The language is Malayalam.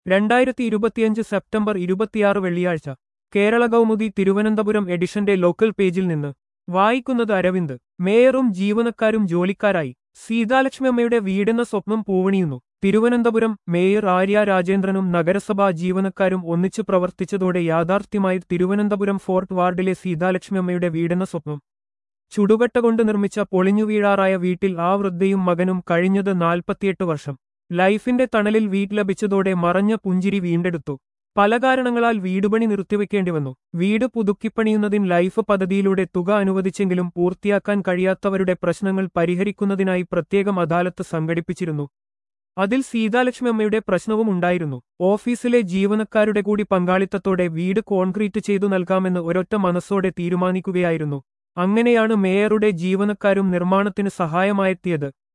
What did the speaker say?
രണ്ടായിരത്തി ഇരുപത്തിയഞ്ച് സെപ്റ്റംബർ ഇരുപത്തിയാറ് വെള്ളിയാഴ്ച കേരള കൗമുദി തിരുവനന്തപുരം എഡിഷന്റെ ലോക്കൽ പേജിൽ നിന്ന് വായിക്കുന്നത് അരവിന്ദ് മേയറും ജീവനക്കാരും ജോലിക്കാരായി സീതാലക്ഷ്മിയമ്മയുടെ വീടെന്ന സ്വപ്നം പൂവണിയുന്നു തിരുവനന്തപുരം മേയർ ആര്യ രാജേന്ദ്രനും നഗരസഭാ ജീവനക്കാരും ഒന്നിച്ചു പ്രവർത്തിച്ചതോടെ യാഥാർത്ഥ്യമായി തിരുവനന്തപുരം ഫോർട്ട് വാർഡിലെ സീതാലക്ഷ്മിയമ്മയുടെ വീടെന്ന സ്വപ്നം ചുടുകട്ട കൊണ്ട് നിർമ്മിച്ച പൊളിഞ്ഞു വീഴാറായ വീട്ടിൽ ആ വൃദ്ധയും മകനും കഴിഞ്ഞത് നാൽപ്പത്തിയെട്ട് വർഷം ലൈഫിന്റെ തണലിൽ വീട് ലഭിച്ചതോടെ മറഞ്ഞ പുഞ്ചിരി വീണ്ടെടുത്തു പല കാരണങ്ങളാൽ വീടുപണി നിർത്തിവെക്കേണ്ടി വന്നു വീട് പുതുക്കിപ്പണിയുന്നതിന് ലൈഫ് പദ്ധതിയിലൂടെ തുക അനുവദിച്ചെങ്കിലും പൂർത്തിയാക്കാൻ കഴിയാത്തവരുടെ പ്രശ്നങ്ങൾ പരിഹരിക്കുന്നതിനായി പ്രത്യേകം അദാലത്ത് സംഘടിപ്പിച്ചിരുന്നു അതിൽ സീതാലക്ഷ്മി അമ്മയുടെ പ്രശ്നവും ഉണ്ടായിരുന്നു ഓഫീസിലെ ജീവനക്കാരുടെ കൂടി പങ്കാളിത്തത്തോടെ വീട് കോൺക്രീറ്റ് ചെയ്തു നൽകാമെന്ന് ഒരൊറ്റ മനസ്സോടെ തീരുമാനിക്കുകയായിരുന്നു അങ്ങനെയാണ് മേയറുടെ ജീവനക്കാരും നിർമ്മാണത്തിന് സഹായമായെത്തിയത്